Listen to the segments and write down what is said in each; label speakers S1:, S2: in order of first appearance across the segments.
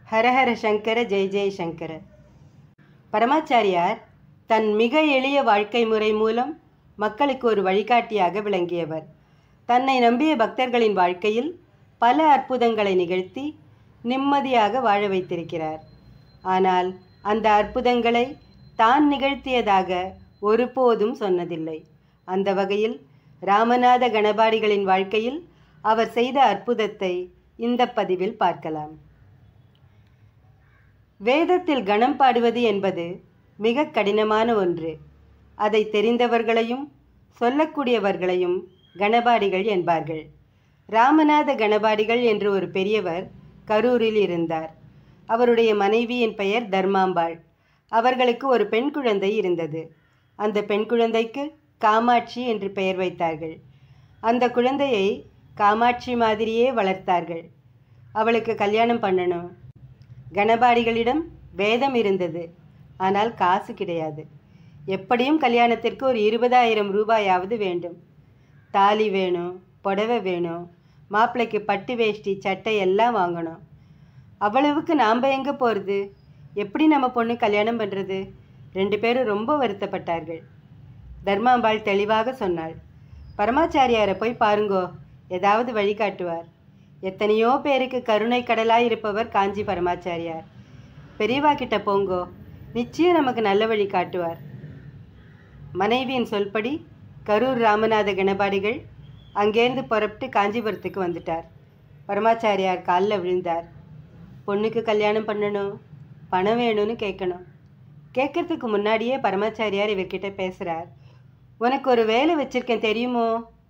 S1: ஹரஹர சங்கர ஜெய் ஜெய் சங்கர பரமாச்சாரியார் தன் மிக எளிய வாழ்க்கை முறை மூலம் மக்களுக்கு ஒரு வழிகாட்டியாக விளங்கியவர் தன்னை நம்பிய பக்தர்களின் வாழ்க்கையில் பல அற்புதங்களை நிகழ்த்தி நிம்மதியாக வாழ வைத்திருக்கிறார் ஆனால் அந்த அற்புதங்களை தான் நிகழ்த்தியதாக ஒருபோதும் சொன்னதில்லை அந்த வகையில் ராமநாத கணபாடிகளின் வாழ்க்கையில் அவர் செய்த அற்புதத்தை இந்த பதிவில் பார்க்கலாம் வேதத்தில் கணம் பாடுவது என்பது மிக கடினமான ஒன்று அதை தெரிந்தவர்களையும் சொல்லக்கூடியவர்களையும் கணபாடிகள் என்பார்கள் ராமநாத கணபாடிகள் என்று ஒரு பெரியவர் கரூரில் இருந்தார் அவருடைய மனைவியின் பெயர் தர்மாம்பாள் அவர்களுக்கு ஒரு பெண் குழந்தை இருந்தது அந்த பெண் குழந்தைக்கு காமாட்சி என்று பெயர் வைத்தார்கள் அந்த குழந்தையை காமாட்சி மாதிரியே வளர்த்தார்கள் அவளுக்கு கல்யாணம் பண்ணணும் கணபாடிகளிடம் வேதம் இருந்தது ஆனால் காசு கிடையாது எப்படியும் கல்யாணத்திற்கு ஒரு இருபதாயிரம் ரூபாயாவது வேண்டும் தாலி வேணும் புடவை வேணும் மாப்பிள்ளைக்கு பட்டு வேஷ்டி சட்டை எல்லாம் வாங்கணும் அவ்வளவுக்கு நாம் எங்கே போகிறது எப்படி நம்ம பொண்ணு கல்யாணம் பண்ணுறது ரெண்டு பேரும் ரொம்ப வருத்தப்பட்டார்கள் தர்மாம்பாள் தெளிவாக சொன்னாள் பரமாச்சாரியாரை போய் பாருங்கோ ஏதாவது வழிகாட்டுவார் எத்தனையோ பேருக்கு கருணை கடலாய் இருப்பவர் காஞ்சி பரமாச்சாரியார் பெரியவா கிட்ட போங்கோ நிச்சயம் நமக்கு நல்ல வழி காட்டுவார் மனைவியின் சொல்படி கரூர் ராமநாத கணபாடிகள் அங்கேருந்து புறப்பட்டு காஞ்சிபுரத்துக்கு வந்துட்டார் பரமாச்சாரியார் காலில் விழுந்தார் பொண்ணுக்கு கல்யாணம் பண்ணணும் பணம் வேணும்னு கேட்கணும் கேட்கறதுக்கு முன்னாடியே பரமாச்சாரியார் இவர்கிட்ட பேசுகிறார் உனக்கு ஒரு வேலை வச்சிருக்கேன் தெரியுமோ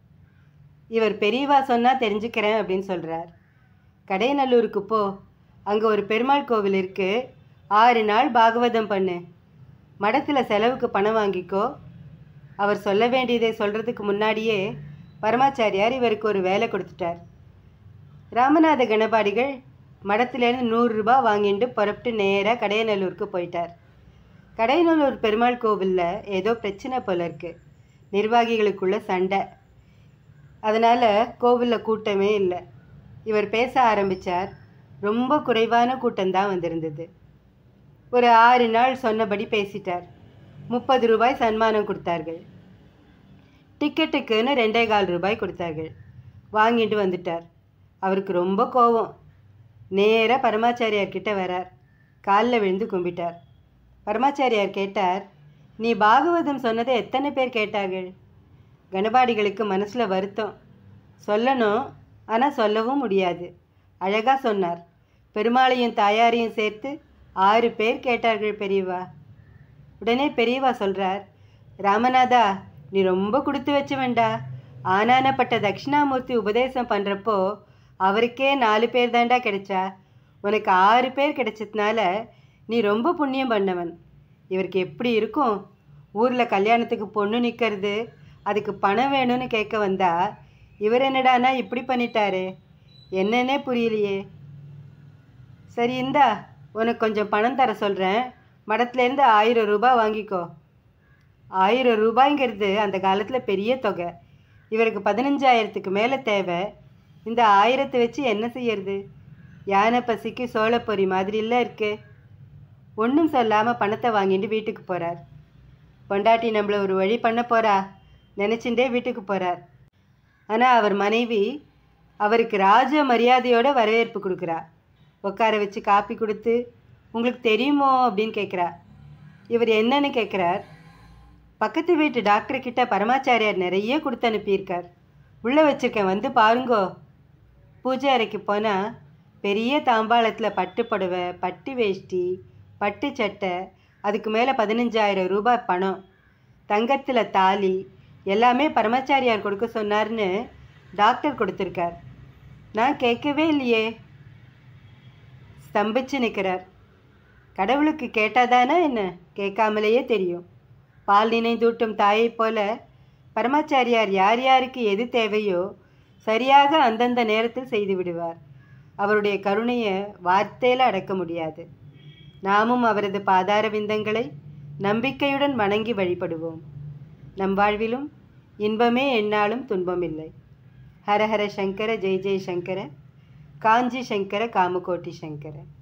S1: இவர் பெரியவா சொன்னால் தெரிஞ்சுக்கிறேன் அப்படின்னு சொல்கிறார் கடையநல்லூருக்கு போ அங்கே ஒரு பெருமாள் கோவில் இருக்குது ஆறு நாள் பாகவதம் பண்ணு மடத்தில் செலவுக்கு பணம் வாங்கிக்கோ அவர் சொல்ல வேண்டியதை சொல்கிறதுக்கு முன்னாடியே பரமாச்சாரியார் இவருக்கு ஒரு வேலை கொடுத்துட்டார் ராமநாத கணபாடிகள் மடத்துலேருந்து நூறுரூபா வாங்கிட்டு புறப்பட்டு நேராக கடையநல்லூருக்கு போயிட்டார் கடையநல்லூர் பெருமாள் கோவிலில் ஏதோ பிரச்சனை போல இருக்கு நிர்வாகிகளுக்குள்ள சண்டை அதனால் கோவிலில் கூட்டமே இல்லை இவர் பேச ஆரம்பித்தார் ரொம்ப குறைவான கூட்டம்தான் வந்திருந்தது ஒரு ஆறு நாள் சொன்னபடி பேசிட்டார் முப்பது ரூபாய் சன்மானம் கொடுத்தார்கள் டிக்கெட்டுக்குன்னு ரெண்டே கால் ரூபாய் கொடுத்தார்கள் வாங்கிட்டு வந்துட்டார் அவருக்கு ரொம்ப கோபம் நேராக பரமாச்சாரியார் கிட்ட வரார் காலில் விழுந்து கும்பிட்டார் பரமாச்சாரியார் கேட்டார் நீ பாகவதம் சொன்னதை எத்தனை பேர் கேட்டார்கள் கணபாடிகளுக்கு மனசில் வருத்தம் சொல்லணும் ஆனால் சொல்லவும் முடியாது அழகாக சொன்னார் பெருமாளையும் தாயாரையும் சேர்த்து ஆறு பேர் கேட்டார்கள் பெரியவா உடனே பெரியவா சொல்கிறார் ராமநாதா நீ ரொம்ப கொடுத்து வச்சு வேண்டா ஆனானப்பட்ட தட்சிணாமூர்த்தி உபதேசம் பண்ணுறப்போ அவருக்கே நாலு பேர் தாண்டா கிடைச்சா உனக்கு ஆறு பேர் கிடைச்சதுனால நீ ரொம்ப புண்ணியம் பண்ணவன் இவருக்கு எப்படி இருக்கும் ஊரில் கல்யாணத்துக்கு பொண்ணு நிற்கிறது அதுக்கு பணம் வேணும்னு கேட்க வந்தா இவர் என்னடானா இப்படி பண்ணிட்டாரு என்னன்னே புரியலையே சரி இந்தா உனக்கு கொஞ்சம் பணம் தர சொல்கிறேன் மடத்துலேருந்து ஆயிரம் ரூபாய் வாங்கிக்கோ ஆயிரம் ரூபாய்ங்கிறது அந்த காலத்தில் பெரிய தொகை இவருக்கு பதினஞ்சாயிரத்துக்கு மேலே தேவை இந்த ஆயிரத்தை வச்சு என்ன செய்யறது யானை பசிக்கு சோளப்பொரி மாதிரிலாம் இருக்கு ஒன்றும் சொல்லாமல் பணத்தை வாங்கிட்டு வீட்டுக்கு போகிறார் பொண்டாட்டி நம்மளை ஒரு வழி பண்ண போகிறா நினச்சிண்டே வீட்டுக்கு போகிறார் ஆனால் அவர் மனைவி அவருக்கு ராஜ மரியாதையோட வரவேற்பு கொடுக்குறா உட்கார வச்சு காப்பி கொடுத்து உங்களுக்கு தெரியுமோ அப்படின்னு கேட்குறா இவர் என்னன்னு கேட்குறார் பக்கத்து வீட்டு டாக்டர் கிட்ட பரமாச்சாரியார் நிறைய கொடுத்து அனுப்பியிருக்கார் உள்ளே வச்சிருக்கேன் வந்து பாருங்கோ பூஜை அறைக்கு போனால் பெரிய தாம்பாளத்தில் பட்டு புடவை பட்டு வேஷ்டி பட்டு சட்டை அதுக்கு மேலே பதினஞ்சாயிரம் ரூபாய் பணம் தங்கத்தில் தாலி எல்லாமே பரமாச்சாரியார் கொடுக்க சொன்னார்னு டாக்டர் கொடுத்துருக்கார் நான் கேட்கவே இல்லையே ஸ்தம்பிச்சு நிற்கிறார் கடவுளுக்கு கேட்டாதானே என்ன கேட்காமலேயே தெரியும் பால் நினைந்தூட்டும் தாயைப் போல பரமாச்சாரியார் யார் யாருக்கு எது தேவையோ சரியாக அந்தந்த நேரத்தில் செய்து விடுவார் அவருடைய கருணையை வார்த்தையில் அடக்க முடியாது நாமும் அவரது பாதார விந்தங்களை நம்பிக்கையுடன் வணங்கி வழிபடுவோம் நம் வாழ்விலும் இன்பமே எந்நாளும் துன்பமில்லை ஹரஹர சங்கர ஜெய் ஜெய் சங்கர காஞ்சி சங்கர காமகோட்டி சங்கர